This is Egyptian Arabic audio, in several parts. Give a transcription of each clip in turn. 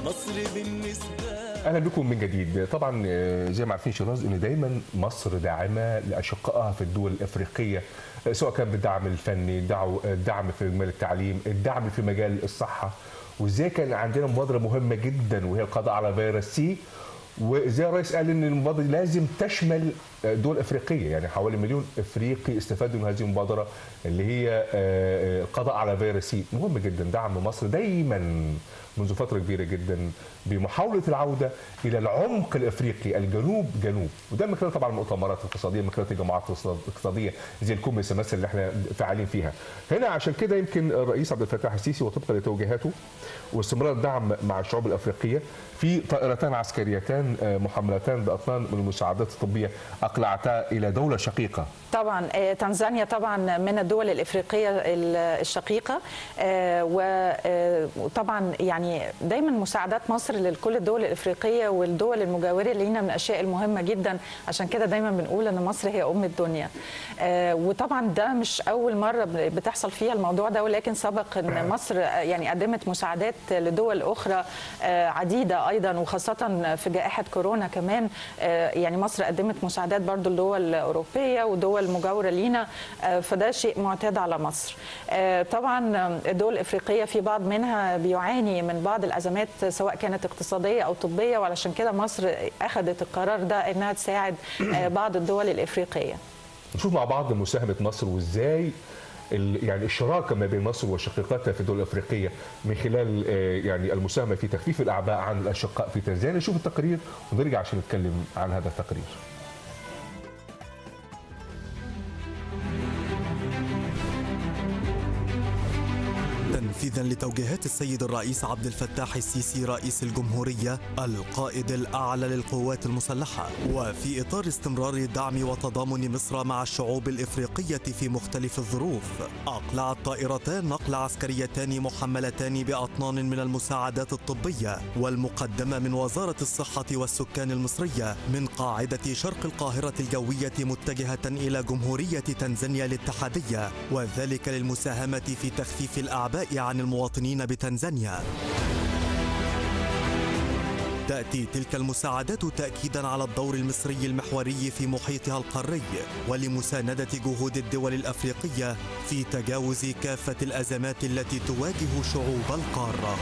مصر بالنسبة اهلا بكم من جديد طبعا آه، زي ما عارفين شيراز ان دايما مصر داعمه لاشقائها في الدول الافريقيه آه، سواء كان بالدعم الفني دعو- الدعم في مجال التعليم الدعم في مجال الصحه وازاي كان عندنا مبادره مهمه جدا وهي القضاء على فيروس سي وازاي الرئيس قال ان المبادره دي لازم تشمل آه، دول افريقيه يعني حوالي مليون افريقي استفادوا من هذه المبادره اللي هي آه، آه، القضاء على فيروس سي مهم جدا دعم مصر دايما منذ فتره كبيره جدا بمحاوله العوده الى العمق الافريقي الجنوب جنوب وده من خلال طبعا المؤتمرات الاقتصاديه من خلال الجماعات الاقتصاديه زي الكوميس مثلا اللي احنا فاعلين فيها هنا عشان كده يمكن الرئيس عبد الفتاح السيسي وطبقا لتوجيهاته واستمرار الدعم مع الشعوب الافريقيه في طائرتان عسكريتان آه، محملتان باطنان من المساعدات الطبيه اقلعتا الى دوله شقيقه طبعا آه، تنزانيا طبعا من الدول الافريقيه ال- الشقيقه آه، و- آه، وطبعا يعني دايما مساعدات مصر لكل الدول الافريقيه والدول المجاوره لينا من الاشياء المهمه جدا عشان كده دايما بنقول ان مصر هي ام الدنيا آه، وطبعا ده مش اول مره ب- بتحصل فيها الموضوع ده ولكن سبق ان مصر آه، يعني قدمت مساعدات لدول اخرى آه، عديده ايضا وخاصه في جائحه كورونا كمان آه، يعني مصر قدمت مساعدات برضو لدول اوروبيه ودول مجاوره لينا آه، فده شيء معتاد على مصر آه، طبعا آه، الدول الافريقيه في بعض منها بيعاني من بعض الازمات سواء كانت اقتصاديه او طبيه وعلشان كده مصر اخذت القرار ده انها تساعد آه، بعض الدول الافريقيه نشوف مع بعض مساهمه مصر وازاي ال- يعني الشراكه ما بين مصر وشقيقاتها في الدول الافريقيه من خلال آه، يعني المساهمه في تخفيف الاعباء عن الاشقاء في تنزانيا نشوف التقرير ونرجع عشان نتكلم عن هذا التقرير تنفيذا لتوجيهات السيد الرئيس عبد الفتاح السيسي رئيس الجمهورية القائد الأعلى للقوات المسلحة وفي إطار استمرار دعم وتضامن مصر مع الشعوب الإفريقية في مختلف الظروف أقلعت طائرتان نقل عسكريتان محملتان بأطنان من المساعدات الطبية والمقدمة من وزارة الصحة والسكان المصرية من قاعدة شرق القاهرة الجوية متجهة إلى جمهورية تنزانيا الاتحادية وذلك للمساهمة في تخفيف الأعباء عن المواطنين بتنزانيا تأتي تلك المساعدات تأكيدا على الدور المصري المحوري في محيطها القاري ولمساندة جهود الدول الأفريقية في تجاوز كافة الأزمات التي تواجه شعوب القارة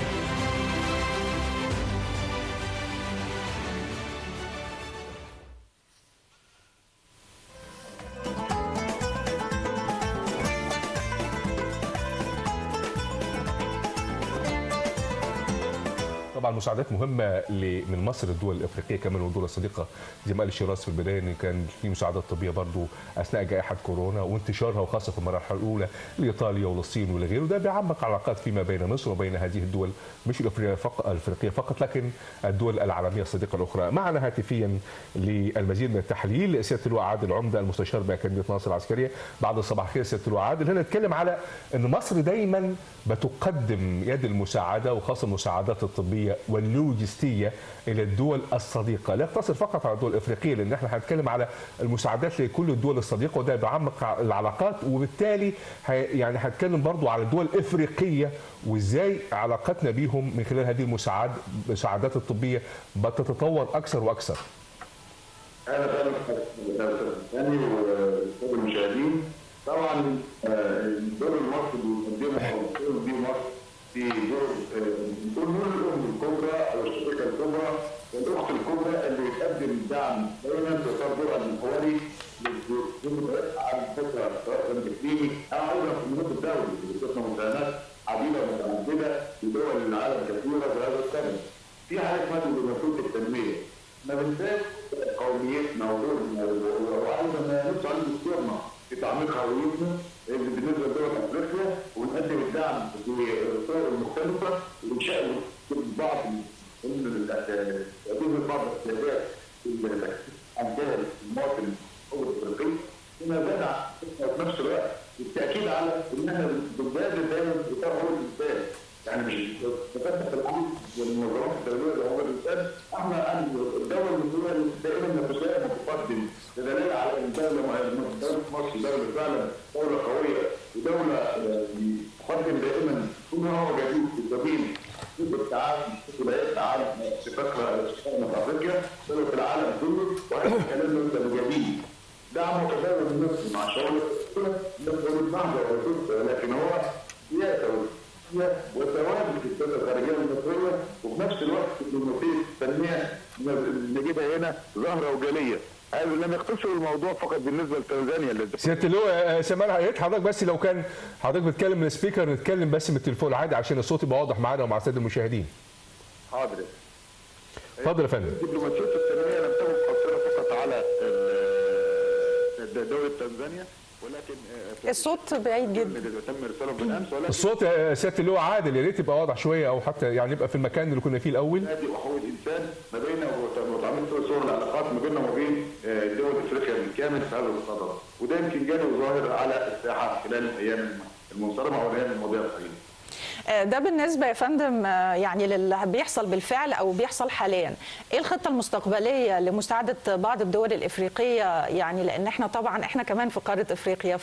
طبعا مساعدات مهمه ل- من مصر للدول الافريقيه كمان والدول الصديقه زي ما قال الشراس في البدايه ان كان في مساعدات طبيه برضو اثناء جائحه كورونا وانتشارها وخاصه في المراحل الاولى لايطاليا وللصين ولغيره ده بيعمق علاقات فيما بين مصر وبين هذه الدول مش الافريقيه فقط الافريقيه فقط لكن الدول العالميه الصديقه الاخرى معنا هاتفيا للمزيد من التحليل سياده اللواء عادل عمده المستشار باكاديميه ناصر العسكريه بعد الصباح الخير سياده اللواء عادل هنا نتكلم على ان مصر دايما بتقدم يد المساعده وخاصه المساعدات الطبيه واللوجستيه الى الدول الصديقه لا يقتصر فقط على الدول الافريقيه لان احنا هنتكلم على المساعدات لكل الدول الصديقه وده بيعمق العلاقات وبالتالي هي- يعني هنتكلم برضو على الدول الافريقيه وازاي علاقتنا بيهم من خلال هذه المساعد المساعدات الطبيه بتتطور اكثر واكثر اهلا وسهلا بحضرتك ثاني والساده المشاهدين طبعا آه، الدور المصري اللي بيقدمه او الدور دي مصر في دور آه، نقول نقول الام الكبرى او الشركه الكبرى والاخت الكبرى اللي بتقدم دعم دايما في اطار دورها المحوري للدول على فكره سواء كان تكليني او ايضا في النظام الدولي اللي بتسمى مساهمات عديده ومتعدده لدول العالم كثيره في هذا الثمن. في حاجه اسمها دبلوماسيه التنميه ما بنساش قوميتنا ودورنا وايضا نبص على دستورنا في تعميق هويتنا اللي بالنسبه لدول افريقيا ونقدم الدعم بالطرق المختلفه وانشاء بعض من تقديم بعض الاحتياجات اللي عندها المواطن هو الافريقي فيما زاد في نفس الوقت التاكيد على ان احنا بنبادر دايما في اطار هو الانسان يعني مش تفتح العمل والمنظمات الدوليه لحقوق الانسان احنا الدوله المصريه دائما نتساءل وتقدم بدليل على ان الدوله دوله مصر دوله فعلا دوله قويه ودوله آه، تقدم دائما كل ما هو جديد في سبيل التعاون ولايات على فقره الاستثمار في افريقيا بل في العالم كله واحنا اتكلمنا انت مجانين دعم متفاوت بالنسبه مع شغل نقول نهضه ولكن هو سياسه وتواجد في السياسه الخارجيه المصريه وفي نفس الوقت دبلوماسيه التنميه نجدها هنا ظاهره وجليه هذا لم يقتصروا الموضوع فقط بالنسبه لتنزانيا اللي سياده اللواء سمان يا ريت حضرتك بس لو كان حضرتك بتتكلم من السبيكر نتكلم بس من التليفون العادي عشان الصوت يبقى واضح معانا ومع الساده المشاهدين حاضر اتفضل يا فندم دبلوماسيه التنميه لم تكن قاصره فقط على ال- دوله تنزانيا ولكن آه، الصوت بعيد جدا اللي تم ارساله بالامس ولكن الصوت يا سياده اللواء عادل يا ريت يبقى واضح شويه او حتى يعني يبقى في المكان اللي كنا فيه الاول نادي وحقوق الانسان ما بين وتعمل صور العلاقات ما بيننا وما بين آه، دول افريقيا بالكامل في هذا الصدد وده يمكن جاله ظاهر على الساحه خلال الايام المنصرمه او الايام الماضيه القليله. آه، ده بالنسبه يا فندم آه، يعني للي بيحصل بالفعل او بيحصل حاليا ايه الخطه المستقبليه لمساعده بعض الدول الافريقيه يعني لان احنا طبعا احنا كمان في قاره افريقيا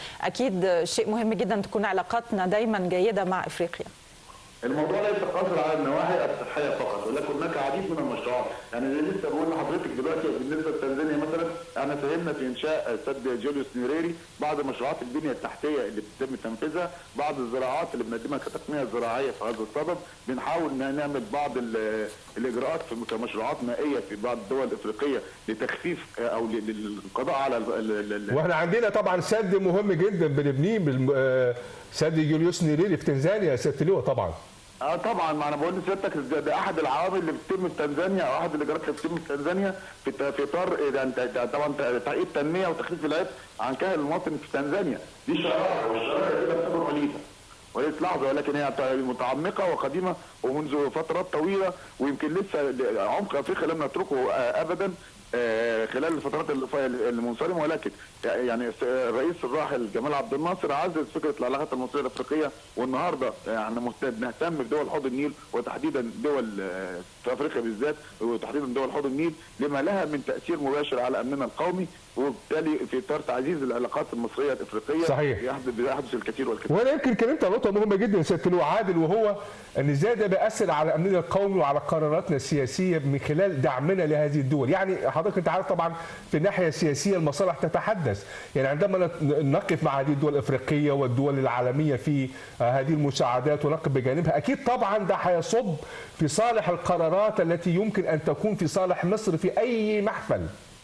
فاكيد شيء مهم جدا تكون علاقاتنا دايما جيده مع افريقيا الموضوع ليس قاصر على النواحي الصحيه فقط ولكن هناك عديد من المشروعات يعني اللي لسه بقول لحضرتك دلوقتي بالنسبه لتنزانيا مثلا احنا ساهمنا في انشاء سد جوليوس نيريري بعض مشروعات البنيه التحتيه اللي بتتم تنفيذها بعض الزراعات اللي بنقدمها كتقنيه زراعيه في هذا الصدد بنحاول ان نعمل بعض ال- الاجراءات في كمشروعات مائيه في بعض الدول الافريقيه لتخفيف او ل- للقضاء على ال- ال- ال- واحنا عندنا طبعا سد مهم جدا بنبنيه بالم- آه، سد جوليوس نيريري في تنزانيا يا سياده اللواء طبعا اه طبعا ما انا بقول لسيادتك ده, ده احد العوامل اللي بتتم في تنزانيا او احد الاجراءات اللي بتتم في تنزانيا في ت- في اطار إيه ده انت ده طبعا ت- تحقيق التنميه وتخفيف العبء عن كاهل المواطن في تنزانيا دي شرائع والشرائع دي لم تكن وليده وليس لحظه ولكن هي متعمقه وقديمه ومنذ فترات طويله ويمكن لسه عمق افريقيا لم نتركه آه، ابدا آه، خلال الفترات الف- المنصرمه ولكن يعني الرئيس الراحل جمال عبد الناصر عزز فكره العلاقات المصريه الافريقيه والنهارده يعني مهت- بنهتم بدول حوض النيل وتحديدا دول آه، في افريقيا بالذات وتحديدا دول حوض النيل لما لها من تاثير مباشر على امننا القومي وبالتالي في اطار تعزيز العلاقات المصريه الافريقيه صحيح. يحدث بيحدث الكثير والكثير وانا يمكن اتكلمت عن نقطه مهمه جدا يا سياده اللواء عادل وهو ان ازاي ده بياثر على امننا القومي وعلى قراراتنا السياسيه من خلال دعمنا لهذه الدول، يعني حضرتك انت عارف طبعا في الناحيه السياسيه المصالح تتحدث، يعني عندما نت- نقف مع هذه الدول الافريقيه والدول العالميه في آه، هذه المساعدات ونقف بجانبها، اكيد طبعا ده هيصب في صالح القرارات التي يمكن ان تكون في صالح مصر في اي محفل.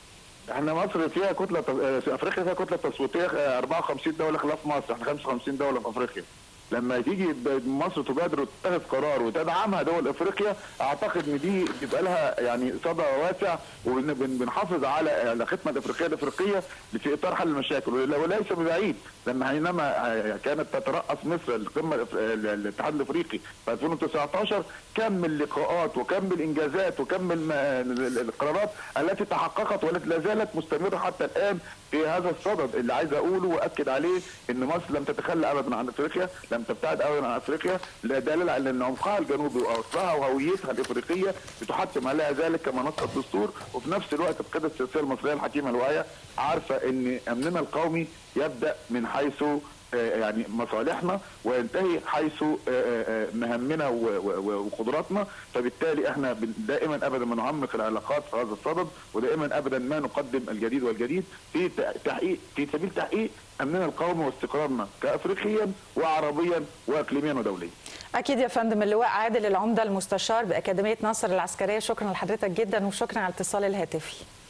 احنا مصر فيها كتله في افريقيا فيها كتله تصويتيه آه، 54 دوله خلاف مصر احنا 55 دوله في افريقيا لما تيجي ب- مصر تبادر وتتخذ قرار وتدعمها دول افريقيا اعتقد ان دي بيبقى لها يعني صدى واسع وبنحافظ على علاقتنا الافريقيه الافريقيه في اطار حل المشاكل ول- وليس ببعيد لما حينما كانت تترأس مصر القمه الأف- الاتحاد الافريقي في 2019 كم من اللقاءات وكم من الانجازات وكم من الم- ال- القرارات التي تحققت والتي لا زالت مستمره حتى الان في هذا الصدد اللي عايز اقوله واكد عليه ان مصر لم تتخلى ابدا عن افريقيا لم تبتعد ابدا عن افريقيا لا دلاله على ان عمقها الجنوبي واصلها وهويتها الافريقيه بتحتم عليها ذلك كما نص الدستور وفي نفس الوقت القياده السياسيه المصريه الحكيمه الواعيه عارفه ان امننا القومي يبدا من حيث آه، يعني مصالحنا وينتهي حيث آه، آه، مهمنا و- و- وقدراتنا فبالتالي احنا بن- دائما ابدا ما نعمق العلاقات في هذا الصدد ودائما ابدا ما نقدم الجديد والجديد في ت- تحقيق في سبيل تحقيق امننا القومي واستقرارنا كافريقيا وعربيا واقليميا ودوليا. اكيد يا فندم اللواء عادل العمده المستشار باكاديميه ناصر العسكريه شكرا لحضرتك جدا وشكرا على الاتصال الهاتفي